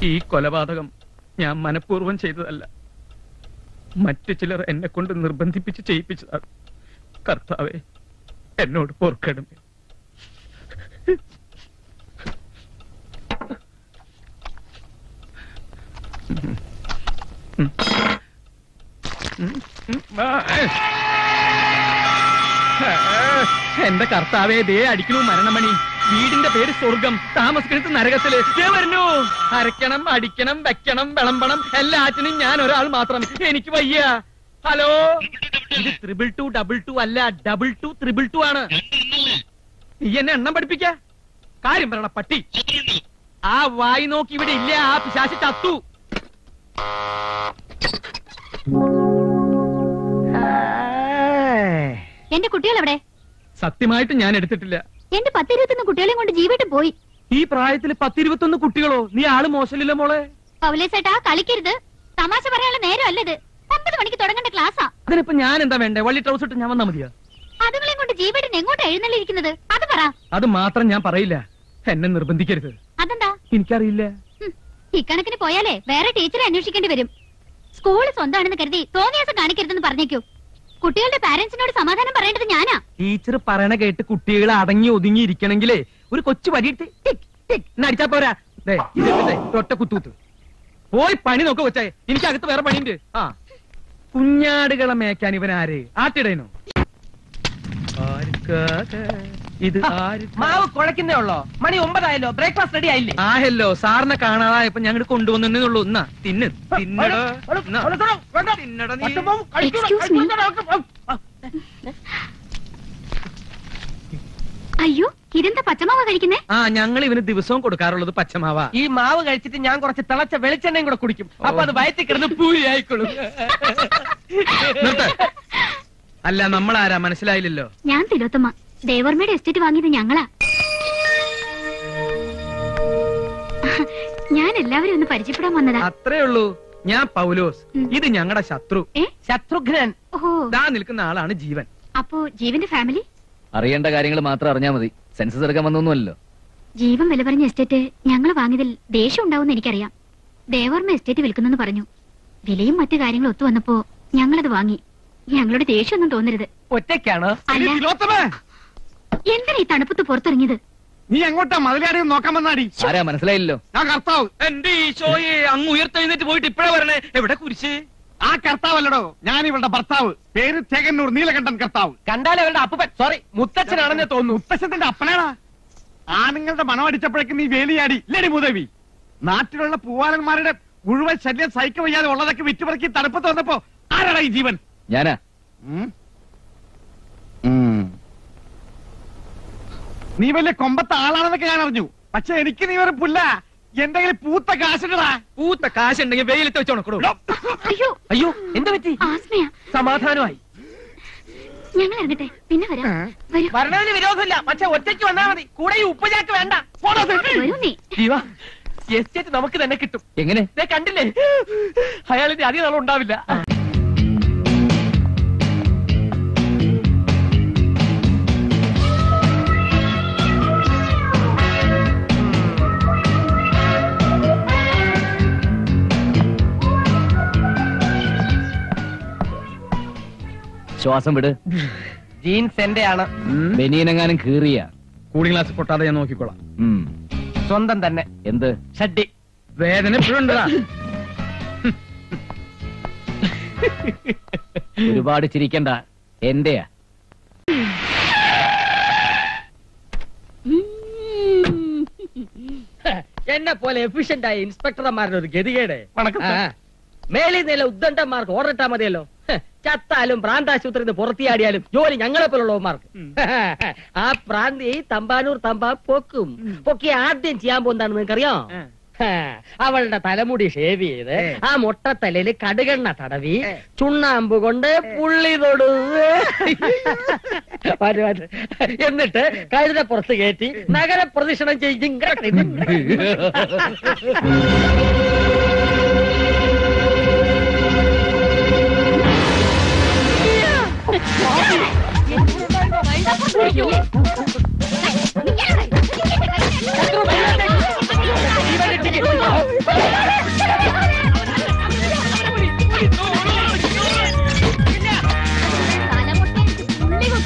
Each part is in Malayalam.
ഈ കൊലപാതകം ഞാൻ മനഃപൂർവ്വം ചെയ്തതല്ല മറ്റു ചിലർ എന്നെ കൊണ്ട് നിർബന്ധിപ്പിച്ച് ചെയ്യിപ്പിച്ചതാണ് കർത്താവെ എന്നോട് പൊറുക്കണമേ ഉം. ഉം. ഉം. ആ, ഏ. എന്റെ കർത്താവേ ദേ അടിക്കണു മരണമണി വീടിന്റെ പേര് സ്വർഗം താമസിക്കുന്നത് നരകത്തില് ദേ വരുന്നു അരയ്ക്കണം അടിക്കണം വെക്കണം വിളമ്പണം എല്ലാറ്റിനും ഞാൻ ഒരാൾ മാത്രം എനിക്ക് വയ്യ ഹലോ ഇത് ത്രിബിൾ ടു ഡബിൾ ടു അല്ല ഡബിൾ ടു ത്രിബിൾ ടു ആണ് നീ എന്നെ എണ്ണം പഠിപ്പിക്ക കാര്യം പറയണ പട്ടി ആ വായി നോക്കി ഇവിടെ ഇല്ല ആ പിശാശി ചത്തു എന്റെ കുട്ടികൾ എവിടെ സത്യമായിട്ട് ഞാൻ എടുത്തിട്ടില്ല എന്റെ പത്തിരുപത്തൊന്ന് കുട്ടികളെയും കൊണ്ട് ജീവിട്ട് പോയി ഈ പ്രായത്തിൽ പത്തിരുപത്തൊന്ന് കുട്ടികളോ നീ ആള് മോശമില്ല മോളെ പൗലേസേട്ടാ കളിക്കരുത് തമാശ പറയാനുള്ള നേരം ഇത് ഒമ്പത് മണിക്ക് തുടങ്ങേണ്ട ക്ലാസ്സാ അതിനിപ്പോ ഞാൻ എന്താ വേണ്ടേ വള്ളി ട്രൗസ് ഇട്ട് ഞാൻ വന്നാ മതിയോ അതുങ്ങളെയും കൊണ്ട് ജീവിട്ടിന് എങ്ങോട്ട് എഴുന്നള്ളിരിക്കുന്നത് അത് പറ അത് മാത്രം ഞാൻ പറയില്ല എന്നെ നിർബന്ധിക്കരുത് അതെന്താ എനിക്കറിയില്ല ഹും, ഇക്കണക്കിന് പോയാലേ വേറെ ടീച്ചറെ അന്വേഷിക്കേണ്ടി വരും സ്കൂൾ സ്വന്തമാണെന്ന് കരുതി തോന്നിയാസം കാണിക്കരുതെന്ന് പറഞ്ഞേക്കൂ കുട്ടികളുടെ പാരന്റ്സിനോട് സമാധാനം പറയേണ്ടത് ഞാനാ ടീച്ചർ പറയണ കേട്ട് കുട്ടികൾ അടങ്ങി ഒതുങ്ങി ഇരിക്കണെങ്കിലേ ഒരു കൊച്ചു വരിയിട്ട് ടിക് ടിക് എന്ന് അടിച്ചാ പോരാ ദേ, ഇത് ദേ, ഒറ്റ കുത്തൂത്ത് പോയി പണി നോക്ക കൊച്ചേ എനിക്ക് അകത്ത് വേറെ പണിയുണ്ട് ആ കുഞ്ഞാടുകളെ മേക്കാൻ ഇവൻ ആര് ആട്ടിടേനോ ആർക്കാക ഇത് ആർക്കാ മാവ് കുഴക്കുന്നേ ഉള്ളോ മണി ഒമ്പതായല്ലോ ബ്രേക്ക്ഫാസ്റ്റ് റെഡി ആയില്ലേ ആഹല്ലോ സാറിനെ കാണാതായപ്പോ ഞങ്ങൾ കൊണ്ടുവന്നേ ഉള്ളൂ എന്നാ തിന്ന് തിന്നടോ എന്നാ. തിന്നടാ നീ. Excuse me. അയ്യോ ഇതെന്താ പച്ചമാവ കഴിക്കുന്നേ ആ ഞങ്ങൾ ഇവന് ദിവസവും കൊടുക്കാറുള്ളത് പച്ചമാവാ ഈ മാവ് കഴിച്ചിട്ട് ഞാൻ കുറച്ച് തിളച്ച വെളിച്ചെണ്ണയും കൂടെ കുടിക്കും അപ്പൊ അത് വയറ്റിൽ കിടന്ന് പൂരി ആയിക്കോളും നിർത്ത്. അല്ല നമ്മൾ ആരാ മനസ്സിലായില്ലല്ലോ ഞാൻ തിലോത്തമ്മ ദേവർമ്മയുടെ എസ്റ്റേറ്റ് വാങ്ങിയത് ഞങ്ങളാ ഞാൻ എല്ലാവരും ഒന്ന് പരിചയപ്പെടാൻ വന്നതാ അത്രേ ഉള്ളൂ ഞാൻ പൗലോസ് ഉം. ഇത് ഞങ്ങളുടെ ശത്രു ഏ ശത്രുഘ്നൻ ഓഹോ ദാ നിൽക്കുന്ന ആളാണ് ജീവൻ അപ്പോ ജീവന്റെ ഫാമിലി അറിയേണ്ട കാര്യങ്ങൾ മാത്രം അറിഞ്ഞാൽ മതി സെൻസസ് എടുക്കാൻ വന്നൊന്നുമല്ലോ ജീവൻ വില പറഞ്ഞ എസ്റ്റേറ്റ് ഞങ്ങൾ വാങ്ങിയതിൽ ദേഷ്യം ഉണ്ടാവുമെന്ന് എനിക്കറിയാം ദേവർമ്മ എസ്റ്റേറ്റ് വിൽക്കുന്നെന്ന് പറഞ്ഞു വിലയും മറ്റു കാര്യങ്ങളും ഒത്തു വന്നപ്പോ ഞങ്ങളത് വാങ്ങി ഞങ്ങളുടെ ദേഷ്യമൊന്നും തോന്നരുത് ഒറ്റയ്ക്കാണ് അല്ല തിലോത്തമേ എന്തിനാ ഈ തണുപ്പത്ത് പുറത്തിറങ്ങിയത് നീ എങ്ങോട്ടാ മതിലാടി നോക്കാൻ വന്നാടി ആരാ മനസ്സിലായില്ലോ ഞാൻ കർത്താവ് എന്റെ ഈശോയെ അങ്ങ് ഉയർത്തെഴുന്നേറ്റ് പോയിട്ട് ഇപ്പഴേ വരണേ എവിടെ കുരിശ് ആ കർത്താവല്ലടോ ഞാൻ ഇവളുടെ ഭർത്താവ് പേര് തെകന്നൂർ നീലകണ്ഠൻ കർത്താവ് കണ്ടാൽ അവരുടെ അപ്പൻ സോറി മുത്തച്ഛനാണെന്ന് തോന്നുന്നു മുത്തശ്ശത്തിന്റെ അപ്പനാടാ ആണുങ്ങളുടെ മണം അടിച്ചപ്പോഴേക്ക് നീ വേലിയാടി ഇല്ലടി മുതവി നാട്ടിലുള്ള പൂവാലന്മാരുടെ മുഴുവൻ ശല്യം സഹിക്ക വയ്യാതെ ഉള്ളതൊക്കെ വിറ്റുപറക്കി തണുപ്പത്ത് വന്നപ്പോ ആരാടാ ഈ ജീവൻ ഞാനാ ഉം? ഉം. നീ വലിയ കൊമ്പത്തെ ആളാണെന്നൊക്കെ ഞാൻ അറിഞ്ഞു പക്ഷെ എനിക്ക് നീ ഒരു പുല്ല എന്തെങ്കിലും പൂത്ത കാശിടടാ പൂത്ത കാശുണ്ടെങ്കിൽ വെയിലത്ത് വെച്ച് ഉണക്കടോ അയ്യോ അയ്യോ എന്താ പറ്റി ആസ്മയാ സമാധാനമായി ഞങ്ങൾ ഇറങ്ങട്ടെ പിന്നെ വരാം വരൂ വരണതിന് വിരോധമില്ല പക്ഷെ ഒറ്റയ്ക്ക് വന്നാ മതി കൂടെ ഈ ഉപ്പുചാക്ക് വേണ്ട പോടാ സെട്ടി. വരൂ നീ ജീവ എസ്റ്റേറ്റ് നമുക്ക് തന്നെ കിട്ടും എങ്ങനെ ദേ കണ്ടില്ലേ അയാളിന്റെ അധികം നാളും ഉണ്ടാവില്ല ശ്വാസം വിട് ജീൻസ് എന്റെ ആണ് ബനിയനെങ്ങാനും കീറിയ കൂളിംഗ് ഗ്ലാസ് പൊട്ടാതെ ഞാൻ നോക്കിക്കോളാം ഉം. സ്വന്തം തന്നെ എന്ത് ഷഡ്ഡി വേദന എപ്പോഴും ഉണ്ടതാ ഒരുപാട് ചിരിക്കണ്ട എന്റെയാ എന്നെ പോലെ എഫിഷ്യന്റ് ആയ ഇൻസ്പെക്ടർമാരുടെ ഒരു ഗതികേട് വണക്കം സാർ. ആ. മേളിൽ നില ഉദ്ദണ്ഡന്മാർക്ക് ഓർഡർ ഇട്ടാ മതിയല്ലോ ഹ്, ചത്താലും പ്രാന്താശുപത്രിയിൽ നിന്ന് പുറത്തിയാടിയാലും ജോലി ഞങ്ങളെ പോലുള്ളവന്മാർക്ക് ആ പ്രാന്തി തമ്പാനൂർ തമ്പാ പൊക്കും പൊക്കി ആദ്യം ചെയ്യാൻ പോകുന്നതാണ് നിങ്ങൾക്കറിയോ ഹാ, അവളുടെ തലമുടി ഷേവ് ചെയ്ത് ആ മൊട്ടത്തലയില് കടുകെണ്ണ തടവി ചുണ്ണാമ്പ് കൊണ്ട് പുള്ളി തൊടു വരൂ, വരൂ. എന്നിട്ട് കഴുത പുറത്ത് കയറ്റി നഗരപ്രദക്ഷിണം ചെയ്യും അയ്യോ.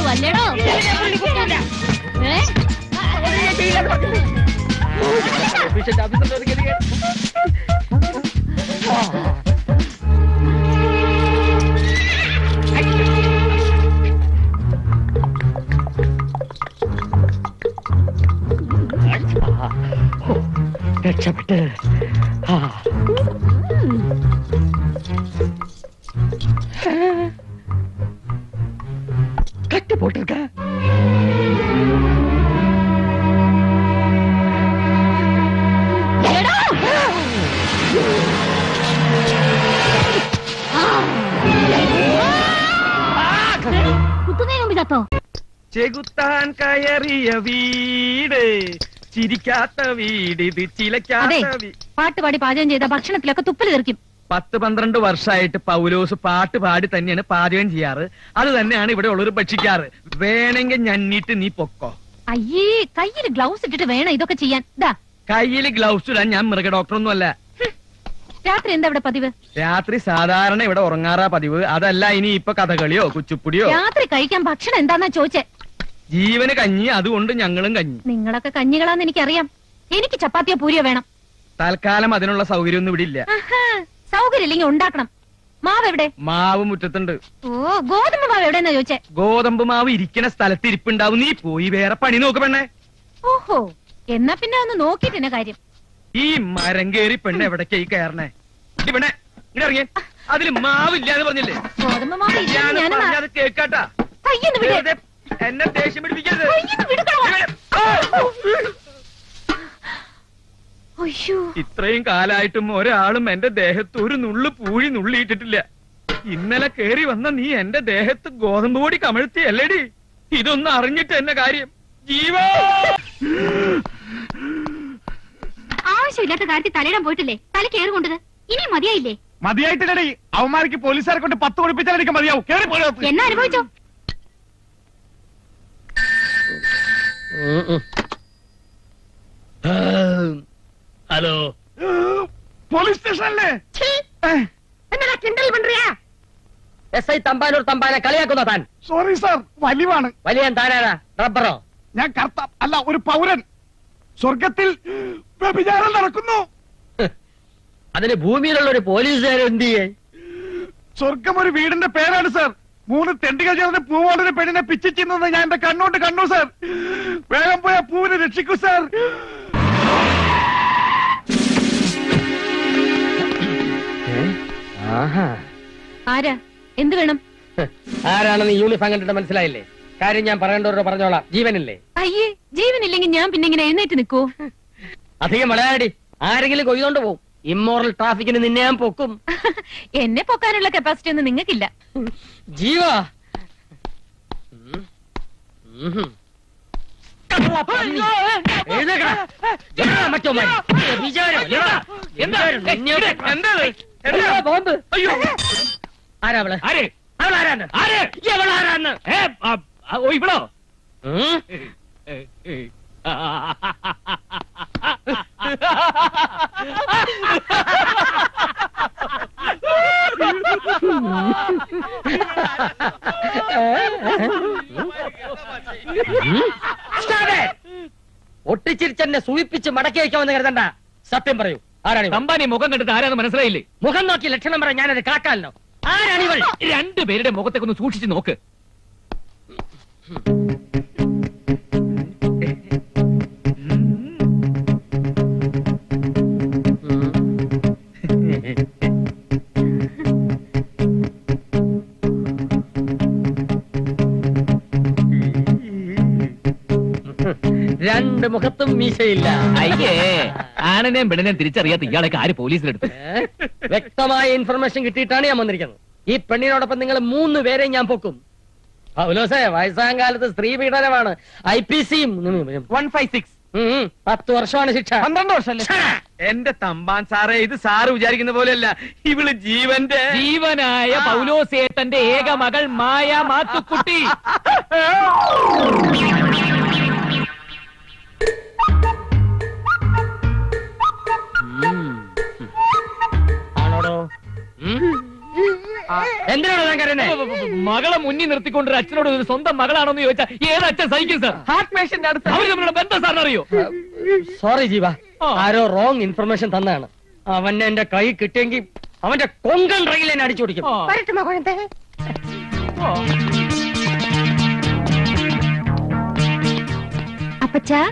അല്ലേടോ ഏ? രക്ഷപ്പെട്ട് ആ. കട്ട് പോട്ടിருக்க എടോ! ആ. കുത്തുന്നതിന് മുമ്പ് ചത്തോ ചെകുത്താൻ കയറിയ വീട് ചിരിക്കാത്ത വീട് ഇത് അതെ ചിലക്കാത്ത വീ- പാട്ട് പാടി പാചകം ചെയ്ത ഭക്ഷണത്തിലൊക്കെ തുപ്പൽ തെറിക്കും പത്ത് പന്ത്രണ്ട് വർഷമായിട്ട് പൗലോസ് പാട്ട് പാടി തന്നെയാണ് പാചകം ചെയ്യാറ് അത് തന്നെയാണ് ഇവിടെ ഉള്ളവർ ഭക്ഷിക്കാറ് വേണമെങ്കിൽ ഞന്നിട്ട് നീ പൊക്കോ അയ്യേ കയ്യിൽ ഗ്ലൗസ് ഇട്ടിട്ട് വേണം ഇതൊക്കെ ചെയ്യാൻ ദാ കയ്യിൽ ഗ്ലൗസ് ഇടാൻ ഞാൻ മൃഗ ഡോക്ടറൊന്നും അല്ല രാത്രി എന്താ ഇവിടെ പതിവ് രാത്രി സാധാരണ ഇവിടെ ഉറങ്ങാറാ പതിവ് അതല്ല ഇനി ഇപ്പൊ കഥകളിയോ കുച്ചുപ്പുടിയോ രാത്രി കഴിക്കാൻ ഭക്ഷണം എന്താന്നാ ചോദിച്ചേ ജീവന് കഞ്ഞി അതുകൊണ്ട് ഞങ്ങളും കഞ്ഞി നിങ്ങളൊക്കെ കഞ്ഞികളാന്ന് എനിക്കറിയാം എനിക്ക് ചപ്പാത്തിയോ പൂരിയോ വേണം തൽക്കാലം അതിനുള്ള സൗകര്യമൊന്നും ഇവിടെ ഇല്ല ആഹാ, സൗകര്യം ഇല്ലെങ്കിൽ ഉണ്ടാക്കണം മാവ് എവിടെ മാവ് മുറ്റത്തുണ്ട് ഓ ഗോതമ്പ് മാവ് എവിടെന്നാ ചോദിച്ചേ ഗോതമ്പ് മാവ് ഇരിക്കുന്ന സ്ഥലത്ത് ഇരിപ്പുണ്ടാവും നീ പോയി വേറെ പണി നോക്ക് പെണ്ണേ ഓഹോ എന്നാ പിന്നെ ഒന്ന് നോക്കിട്ടെന്നെ കാര്യം ഈ മരം കേറി പെണ്ണ് എവിടേക്കായി കയറണേ ഇടി പെണ്ണേ ഇങ്ങനെ ഇറങ്ങിയ അതില് മാവില്ല എന്ന് പറഞ്ഞില്ലേ ഗോതമ്പ് മാവ് ഞാൻ ഇല്ലെന്ന് ഞാനും പറഞ്ഞത് കേക്കാട്ടാ കയ്യെന്ന് വിട് വെറുതെ എന്നെ ദേഷ്യം പിടിപ്പിക്കരുത് കയ്യെന്ന് വിടുകളാ. ആ! അയ്യോ ഇത്രയും കാലായിട്ടും ഒരാളും എന്റെ ദേഹത്ത് ഒരു നുള്ളു പൂഴി നുള്ളിയിട്ടിട്ടില്ല ഇന്നലെ കേറി വന്ന നീ എന്റെ ദേഹത്ത് ഗോതമ്പ് പൊടി കമഴ്ത്തി അല്ലേടി ഇതൊന്നും അറിഞ്ഞിട്ട് എന്നെ കാര്യം ജീവാ ആവശ്യമില്ലാത്ത കാര്യത്തിൽ തലയിടാൻ പോയിട്ടില്ലേ തല കയറി കൊണ്ടത് ഇനി മതിയായില്ലേ മതിയായിട്ടില്ലടി അവന്മാർക്ക് പോലീസുകാരെ കൊണ്ട് പത്ത് കൊടുപ്പിച്ചാൽ എനിക്ക് മതിയാവും കേറി പോയോ എന്നാ അനുഭവിച്ചോ ഹലോ പോലീസ് സ്റ്റേഷനല്ലേ എന്നടാ കിണ്ടൽ പண்றியா എസ് ഐ തമ്പാനൂർ തമ്പാനെ കളിയാക്കുന്ന താൻ സോറി സാർ വലിവാണ് വലിയ താനാരാ റബ്ബറോ ഞാൻ കർത്ത അല്ല ഒരു പൗരൻ സ്വർഗത്തിൽ വ്യഭിചാരം നടക്കുന്നു അതിന് ഭൂമിയിലുള്ള ഒരു പോലീസുകാരൻ എന്ത് ചെയ്യേ സ്വർഗം ഒരു വീടിന്റെ പേരാണ് സാർ മൂന്ന് തെണ്ടികൾ ചേർന്ന് പൂവോടൊരു പെണ്ണിനെ പിച്ചിച്ചിന്നത് ഞാൻ എന്റെ കണ്ണോട്ട് കണ്ടു സാർ വേഗം പോയ പൂവിനെ രക്ഷിക്കൂ സാർ ആഹാ ആരാ എന്ത് വേണം ആരാണെന്ന് യൂണിഫോം കണ്ടിട്ട് മനസ്സിലായില്ലേ കാര്യം ഞാൻ പറയേണ്ടവരോട് പറഞ്ഞോളാം ജീവനില്ലേ അയ്യേ ജീവനില്ലെങ്കിൽ ഞാൻ പിന്നെ ഇങ്ങനെ എഴുന്നേറ്റ് നിൽക്കൂ അധികം വളയാടി ആരെങ്കിലും കൊയ്തോണ്ട് പോവും ഇമ്മോറൽ ട്രാഫിക്കിന് നിന്നെ ഞാൻ പൊക്കും എന്നെ പൊക്കാനുള്ള കപ്പാസിറ്റി ഒന്നും നിങ്ങൾക്കില്ല ജീവ ബോംബ് അയ്യോ ആരാ അവള് ആര് അവളാരാന്ന് ആര് എവളാരാന്ന് ഏ, ആ, ആ, ഓ ഇവിടോ ഉം? ഏ, ഏ, ആ, Stop it! ഒട്ടിച്ചിരിച്ചെന്നെ സൂയിപ്പിച്ച് മടക്കി വയ്ക്കാമെന്ന് കരുതണ്ട സത്യം പറയൂ ആരാണിവൾ തമ്പാനി മുഖം കണ്ടിട്ട് ആരാന്ന് മനസ്സിലായില്ലേ മുഖം നോക്കി ലക്ഷണം പറ ഞാനത് കാക്കാലോ ആരാണിവൾ രണ്ടുപേരുടെ മുഖത്തേക്ക് ഒന്ന് സൂക്ഷിച്ച് നോക്ക് രണ്ട് മുഖത്തും മീശയില്ല അയ്യേ ആണിനെയും പെണ്ണിനെയും തിരിച്ചറിയാത്ത ഇയാളൊക്കെ ആര് പോലീസിലെടുത്തു ഏ? വ്യക്തമായ ഇൻഫർമേഷൻ കിട്ടിയിട്ടാണ് ഞാൻ വന്നിരിക്കുന്നത് ഈ പെണ്ണിനോടൊപ്പം നിങ്ങൾ മൂന്ന് പേരെ ഞാൻ പൊക്കും പൗലോസേ വയസ്സാം കാലത്ത് സ്ത്രീ പീഡനമാണ് ഐ പി സിയും വൺ ഫൈവ് സിക്സ് പത്ത് വർഷമാണ് ശിക്ഷ പന്ത്രണ്ട് വർഷമല്ലേ എന്റെ തമ്പാൻ സാറേ ഇത് സാറ് വിചാരിക്കുന്ന പോലെയല്ല ഇവള് ജീവന്റെ ജീവനായ പൗലോസേട്ടന്റെ ഏക മകൾ മായ മാത്തുക്കുട്ടി ആണോടോ ഉം? ആ, എന്തിനാണ് താൻ കരയുന്നേ മകളെ മുന്നിൽ നിർത്തിക്കൊണ്ട് ഒരു അച്ഛനോട് ഒരു സ്വന്തം മകളാണോന്ന് ചോദിച്ചാൽ ഏത് അച്ഛൻ സഹിക്കും സാർ ഹാർട്ട് പേഷ്യന്റ് അടുത്ത് അവർ തമ്മിലുള്ള ബന്ധം സാറിന് അറിയോ സോറി ജീവ ആ. ആരോ റോങ് ഇൻഫർമേഷൻ തന്നാണ് അവനെ എന്റെ കൈ കിട്ടിയെങ്കിൽ അവന്റെ കൊങ്കൺ റെയിൽ എന്നെ അടിച്ചു പിടിക്കും ആ. വരട്ടുമോ കുഴന്തേ ആ. അപ്പച്ചാ